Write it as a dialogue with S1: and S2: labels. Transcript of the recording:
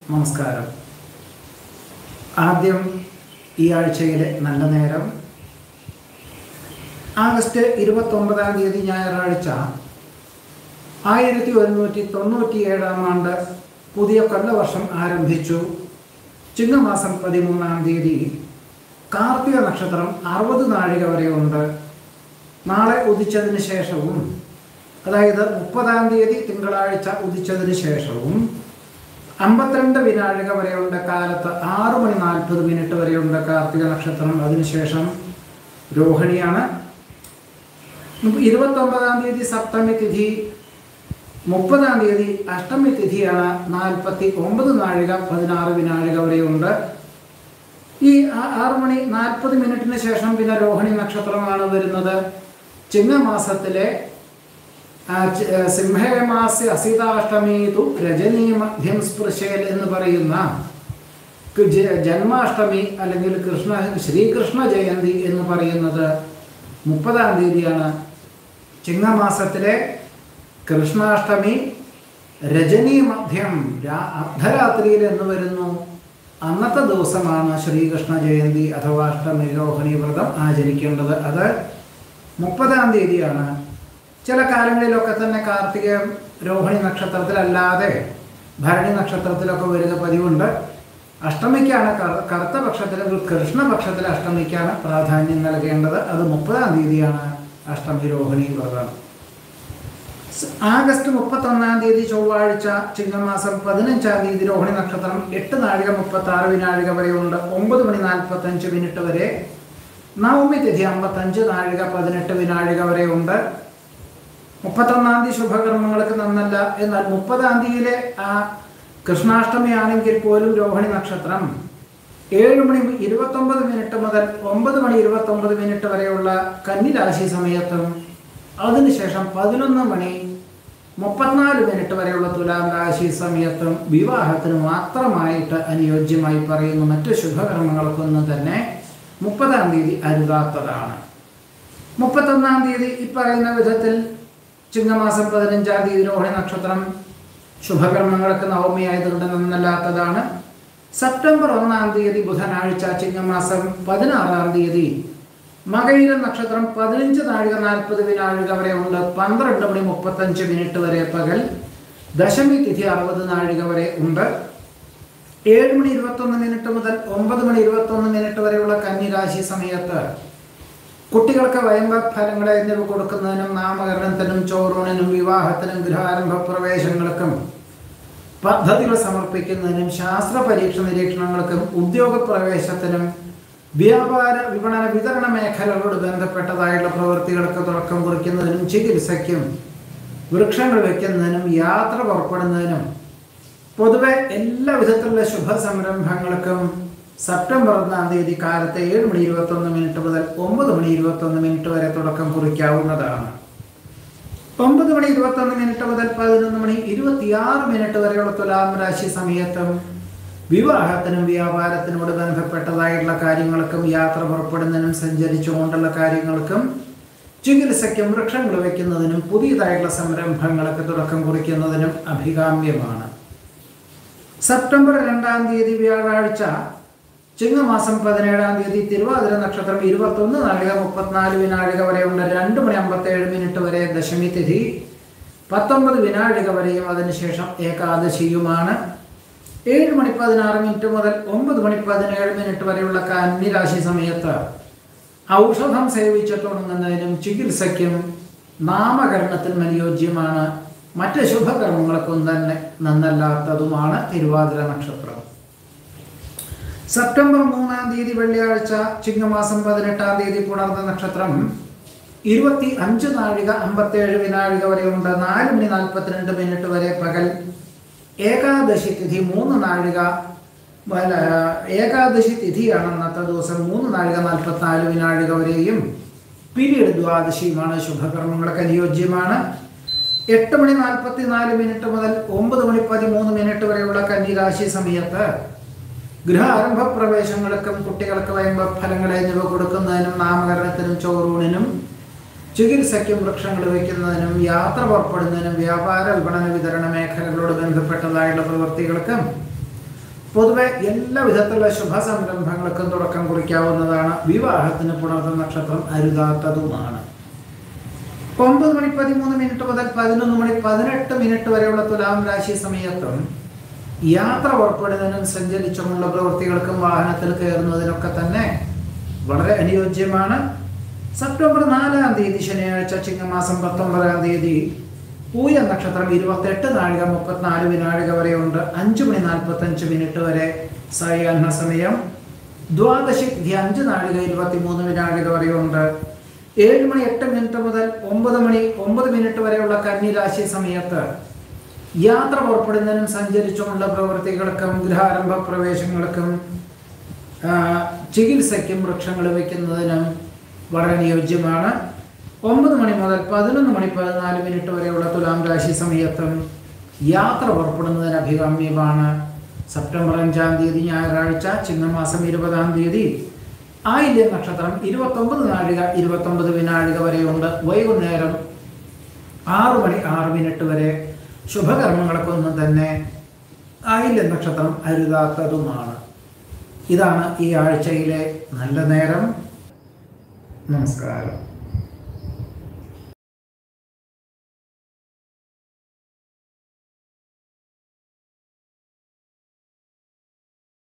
S1: നമസ്കാരം ആദ്യം ഈ ആഴ്ചയിലെ നല്ല നേരം ആഗസ്റ്റ് ഇരുപത്തൊമ്പതാം തീയതി ഞായറാഴ്ച ആയിരത്തി ഒരുന്നൂറ്റി തൊണ്ണൂറ്റി ഏഴാം ആണ്ട് പുതിയ കൊല്ലവർഷം ആരംഭിച്ചു ചിങ്ങമാസം പതിമൂന്നാം തീയതി കാർത്തിക നക്ഷത്രം അറുപത് നാഴിക വരെ ഉണ്ട് നാളെ ഉദിച്ചതിന് ശേഷവും അതായത് മുപ്പതാം തീയതി തിങ്കളാഴ്ച ഉദിച്ചതിന് ശേഷവും അമ്പത്തിരണ്ട് വിനാഴിക വരെയുണ്ട് കാലത്ത് ആറ് മണി നാൽപ്പത് മിനിറ്റ് വരെയുണ്ട് കാർത്തിക നക്ഷത്രം അതിനുശേഷം രോഹിണിയാണ് ഇരുപത്തൊമ്പതാം തീയതി സപ്തമി തിഥി മുപ്പതാം തീയതി അഷ്ടമി തിഥിയാണ് നാൽപ്പത്തി ഒമ്പത് നാഴിക പതിനാറ് വിനാഴിക വരെയുണ്ട് ഈ ആ- ആറ് മണി നാൽപ്പത് മിനിറ്റിന് ശേഷം പിന്നെ രോഹിണി നക്ഷത്രമാണ് വരുന്നത് ചിങ്ങമാസത്തിലെ ആ, ച- ആ, സിംഹമാസ്യ അസിതാഷ്ടമീതു രജനീ മധ്യം സ്പൃശേൽ എന്ന് പറയുന്ന ക- ജ- ജന്മാഷ്ടമി അല്ലെങ്കിൽ കൃഷ്ണ ശ്രീകൃഷ്ണ ജയന്തി എന്ന് പറയുന്നത് മുപ്പതാം തീയതിയാണ് ചിങ്ങമാസത്തിലെ കൃഷ്ണാഷ്ടമി രജനീ മധ്യം രാ- അർദ്ധരാത്രിയിൽ എന്ന് വരുന്നു അന്നത്തെ ദിവസമാണ് ശ്രീകൃഷ്ണ ജയന്തി അഥവാ അഷ്ടമി രോഹിണി വ്രതം ആചരിക്കേണ്ടത് അത് മുപ്പതാം തീയതിയാണ് ചില കാലങ്ങളിലൊക്കെ തന്നെ കാർത്തിക രോഹിണി നക്ഷത്രത്തിലല്ലാതെ ഭരണി നക്ഷത്രത്തിലൊക്കെ വരിക പതിവുണ്ട് അഷ്ടമിക്കാണ് കറ- കറുത്ത പക്ഷത്തിൽ കൃഷ്ണപക്ഷത്തിൽ അഷ്ടമിക്കാണ് പ്രാധാന്യം നൽകേണ്ടത് അത് മുപ്പതാം തീയതിയാണ് അഷ്ടമി രോഹിണി വ്രതം സ് ആഗസ്റ്റ് മുപ്പത്തൊന്നാം തീയതി ചൊവ്വാഴ്ച ചിങ്ങമാസം പതിനഞ്ചാം തീയതി രോഹിണി നക്ഷത്രം എട്ട് നാഴിക മുപ്പത്തി ആറ് വിനാഴിക വരെയുണ്ട് ഒമ്പത് മണി നാൽപ്പത്തഞ്ച് മിനിറ്റ് വരെ നവമി തിഥി അമ്പത്തഞ്ച് നാഴിക പതിനെട്ട് വിനാഴിക വരെയുണ്ട് മുപ്പത്തൊന്നാം തീയതി ശുഭകർമ്മങ്ങൾക്ക് നന്നല്ല എന്നാൽ മുപ്പതാം തീയതിയിലെ ആ കൃഷ്ണാഷ്ടമി ആണെങ്കിൽ പോലും രോഹിണി നക്ഷത്രം ഏഴ് മണി ഇരുപത്തൊമ്പത് മിനിറ്റ് മുതൽ ഒമ്പത് മണി ഇരുപത്തൊമ്പത് മിനിറ്റ് വരെയുള്ള കന്നിരാശി സമയത്തും അതിനുശേഷം പതിനൊന്ന് മണി മുപ്പത്തിനാല് മിനിറ്റ് വരെയുള്ള തുലാം രാശി സമയത്തും വിവാഹത്തിന് മാത്രമായിട്ട് അനുയോജ്യമായി പറയുന്ന മറ്റ് ശുഭകർമ്മങ്ങൾക്കൊന്നും തന്നെ മുപ്പതാം തീയതി അരുതാത്തതാണ് മുപ്പത്തൊന്നാം തീയതി ഈ പറയുന്ന വിധത്തിൽ ചിങ്ങമാസം പതിനഞ്ചാം തീയതി രോഹിണി നക്ഷത്രം ശുഭകർമ്മങ്ങൾക്ക് നവമി ആയതുകൊണ്ട് നന്നല്ലാത്തതാണ് സെപ്റ്റംബർ ഒന്നാം തീയതി ബുധനാഴ്ച ചിങ്ങമാസം പതിനാറാം തീയതി മകയിര നക്ഷത്രം പതിനഞ്ച് നാഴിക നാൽപ്പത് വിനാഴിക വരെ ഉണ്ട് പന്ത്രണ്ട് മണി മുപ്പത്തഞ്ച് മിനിറ്റ് വരെ പകൽ ദശമി തിഥി അറുപത് നാഴിക വരെ ഉണ്ട് ഏഴ് മണി ഇരുപത്തൊന്ന് മിനിറ്റ് മുതൽ ഒമ്പത് മണി ഇരുപത്തൊന്ന് മിനിറ്റ് വരെയുള്ള കന്നിരാശി സമയത്ത് കുട്ടികൾക്ക് വയമ്പ ഫലങ്ങൾ എന്നിവ കൊടുക്കുന്നതിനും നാമകരണത്തിനും ചോറൂണിനും വിവാഹത്തിനും ഗൃഹാരംഭ പ്രവേശങ്ങൾക്കും പദ്ധതികൾ സമർപ്പിക്കുന്നതിനും ശാസ്ത്ര പരീക്ഷ നിരീക്ഷണങ്ങൾക്കും ഉദ്യോഗ പ്രവേശത്തിനും വ്യാപാര വിപണന വിതരണ മേഖലകളോട് ബന്ധപ്പെട്ടതായുള്ള പ്രവൃത്തികൾക്ക് തുടക്കം കുറിക്കുന്നതിനും ചികിത്സയ്ക്കും വൃക്ഷങ്ങൾ വയ്ക്കുന്നതിനും യാത്ര പുറപ്പെടുന്നതിനും പൊതുവെ എല്ലാ വിധത്തിലുള്ള ശുഭ സംരംഭങ്ങൾക്കും സെപ്റ്റംബർ ഒന്നാം തീയതി കാലത്ത് ഏഴ് മണി ഇരുപത്തൊന്ന് മിനിറ്റ് മുതൽ ഒമ്പത് മണി ഇരുപത്തൊന്ന് മിനിറ്റ് വരെ തുടക്കം കുറിക്കാവുന്നതാണ് ഒമ്പത് മണി ഇരുപത്തൊന്ന് മിനിറ്റ് മുതൽ പതിനൊന്ന് മണി ഇരുപത്തിയാറ് മിനിറ്റ് വരെയുള്ള തുലാം രാശി സമയത്തും വിവാഹത്തിനും വ്യാപാരത്തിനോട് ബന്ധപ്പെട്ടതായിട്ടുള്ള കാര്യങ്ങൾക്കും യാത്ര പുറപ്പെടുന്നതിനും സഞ്ചരിച്ചുകൊണ്ടുള്ള കാര്യങ്ങൾക്കും ചികിത്സയ്ക്കും വൃക്ഷങ്ങൾ വയ്ക്കുന്നതിനും പുതിയതായിട്ടുള്ള സംരംഭങ്ങൾക്ക് തുടക്കം കുറിക്കുന്നതിനും അഭികാമ്യമാണ് സെപ്റ്റംബർ രണ്ടാം തീയതി വ്യാഴാഴ്ച ചിങ്ങമാസം പതിനേഴാം തീയതി തിരുവാതിര നക്ഷത്രം ഇരുപത്തൊന്ന് നാഴിക മുപ്പത്തിനാല് വിനാഴിക വരെയുണ്ട് രണ്ട് മണി അമ്പത്തേഴ് മിനിറ്റ് വരെ ദശമി തിഥി പത്തൊമ്പത് വിനാഴിക വരെയും അതിനുശേഷം ഏകാദശിയുമാണ് ഏഴ് മണി പതിനാറ് മിനിറ്റ് മുതൽ ഒമ്പത് മണി പതിനേഴ് മിനിറ്റ് വരെയുള്ള കന്നിരാശി സമയത്ത് ഔഷധം സേവിച്ച് തുടങ്ങുന്നതിനും ചികിത്സയ്ക്കും നാമകരണത്തിനും അനുയോജ്യമാണ് മറ്റ് ശുഭകർമ്മങ്ങൾക്കും തന്നെ നന്നല്ലാത്തതുമാണ് തിരുവാതിര നക്ഷത്രം സെപ്റ്റംബർ മൂന്നാം തീയതി വെള്ളിയാഴ്ച ചിങ്ങമാസം പതിനെട്ടാം തീയതി പുണർന്ന നക്ഷത്രം ഇരുപത്തി അഞ്ച് നാഴിക അമ്പത്തേഴ് വിനാഴിക വരെയുണ്ട് നാല് മണി നാൽപ്പത്തിരണ്ട് മിനിറ്റ് വരെ പകൽ ഏകാദശി തിഥി മൂന്ന് നാഴിക വല, ഏകാദശി തിഥിയാണ് അന്നത്തെ ദിവസം മൂന്ന് നാഴിക നാൽപ്പത്തിനാല് വിനാഴിക വരെയും പിന്നീട് ദ്വാദശിയുമാണ് ശുഭകർമ്മങ്ങൾക്ക് അനുയോജ്യമാണ് എട്ട് മണി നാൽപ്പത്തി നാല് മിനിറ്റ് മുതൽ ഒമ്പത് മണി പതിമൂന്ന് മിനിറ്റ് വരെയുള്ള കന്നിരാശി സമയത്ത് ഗൃഹാരംഭ പ്രവേശങ്ങൾക്കും കുട്ടികൾക്ക് വയമ്പ ഫലങ്ങൾ എന്നിവ കൊടുക്കുന്നതിനും നാമകരണത്തിനും ചോറൂണിനും ചികിത്സയ്ക്കും വൃക്ഷങ്ങൾ വയ്ക്കുന്നതിനും യാത്ര പുറപ്പെടുന്നതിനും വ്യാപാര വിപണന വിതരണ മേഖലകളോട് ബന്ധപ്പെട്ടതായുള്ള പ്രവൃത്തികൾക്കും പൊതുവെ എല്ലാ വിധത്തിലുള്ള ശുഭ സംരംഭങ്ങൾക്കും തുടക്കം കുറിക്കാവുന്നതാണ് വിവാഹത്തിന് പുണർന്ന നക്ഷത്രം അരുതാത്തതുമാണ് ഒമ്പത് മണി പതിമൂന്ന് മിനിറ്റ് മുതൽ പതിനൊന്ന് മണി പതിനെട്ട് മിനിറ്റ് വരെയുള്ള തുലാം രാശി സമയത്തും യാത്ര പുറപ്പെടുന്നതിനും സഞ്ചരിച്ചുമുള്ള പ്രവൃത്തികൾക്കും വാഹനത്തിൽ കയറുന്നതിനൊക്കെ തന്നെ വളരെ അനുയോജ്യമാണ് സെപ്റ്റംബർ നാലാം തീയതി ശനിയാഴ്ച ചിങ്ങമാസം പത്തൊമ്പതാം തീയതി പൂയ നക്ഷത്രം ഇരുപത്തെട്ട് നാഴിക മുപ്പത്തിനാല് വിനാഴിക വരെയുണ്ട് അഞ്ചു മണി നാൽപ്പത്തഞ്ച് മിനിറ്റ് വരെ സായാഹ്ന സമയം ദ്വാദശി തിഥി അഞ്ച് നാഴിക ഇരുപത്തിമൂന്ന് വിനാഴിക വരെയുണ്ട് ഏഴ് മണി എട്ട് മിനിറ്റ് മുതൽ ഒമ്പത് മണി ഒമ്പത് മിനിറ്റ് വരെയുള്ള കന്നിരാശി സമയത്ത് യാത്ര പുറപ്പെടുന്നതിനും സഞ്ചരിച്ചുമുള്ള പ്രവൃത്തികൾക്കും ഗൃഹാരംഭ പ്രവേശങ്ങൾക്കും ആ, ചികിത്സയ്ക്കും വൃക്ഷങ്ങൾ വയ്ക്കുന്നതിനും വളരെ അനുയോജ്യമാണ് ഒമ്പത് മണി മുതൽ പതിനൊന്ന് മണി പതിനാല് മിനിറ്റ് വരെയുള്ള തുലാം രാശി സമയത്തും യാത്ര പുറപ്പെടുന്നതിന് അഭികാമ്യമാണ് സെപ്റ്റംബർ അഞ്ചാം തീയതി ഞായറാഴ്ച ചിങ്ങമാസം ഇരുപതാം തീയതി ആയില്യ നക്ഷത്രം ഇരുപത്തൊമ്പത് നാഴിക ഇരുപത്തൊമ്പത് വിനാഴിക വരെയുണ്ട് വൈകുന്നേരം ആറ് മണി ആറ് മിനിറ്റ് വരെ ശുഭകർമ്മങ്ങൾക്കൊന്നും തന്നെ ആയില്യ നക്ഷത്രം അരുതാത്തതുമാണ് ഇതാണ് ഈ ആഴ്ചയിലെ നല്ല നേരം നമസ്കാരം